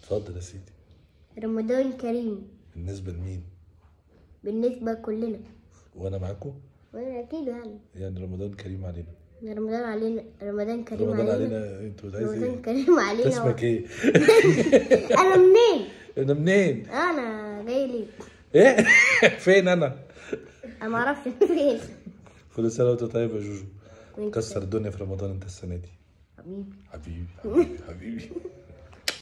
اتفضل يا سيدي رمضان كريم بالنسبه لمين بالنسبة كلنا وانا معاكم وانا اكيد يعني يعني رمضان كريم علينا رمضان علينا رمضان كريم رمضان علينا علينا انتوا عايز رمضان ايه كريم علينا اسمك ايه انا منين انا منين انا جاي ليه ايه فين انا انا ما اعرفش فين كل سنه وانت طيب يا جوجو وانت كسر الدنيا في رمضان انت السنه دي حبيبي حبيبي حبيبي حبيبي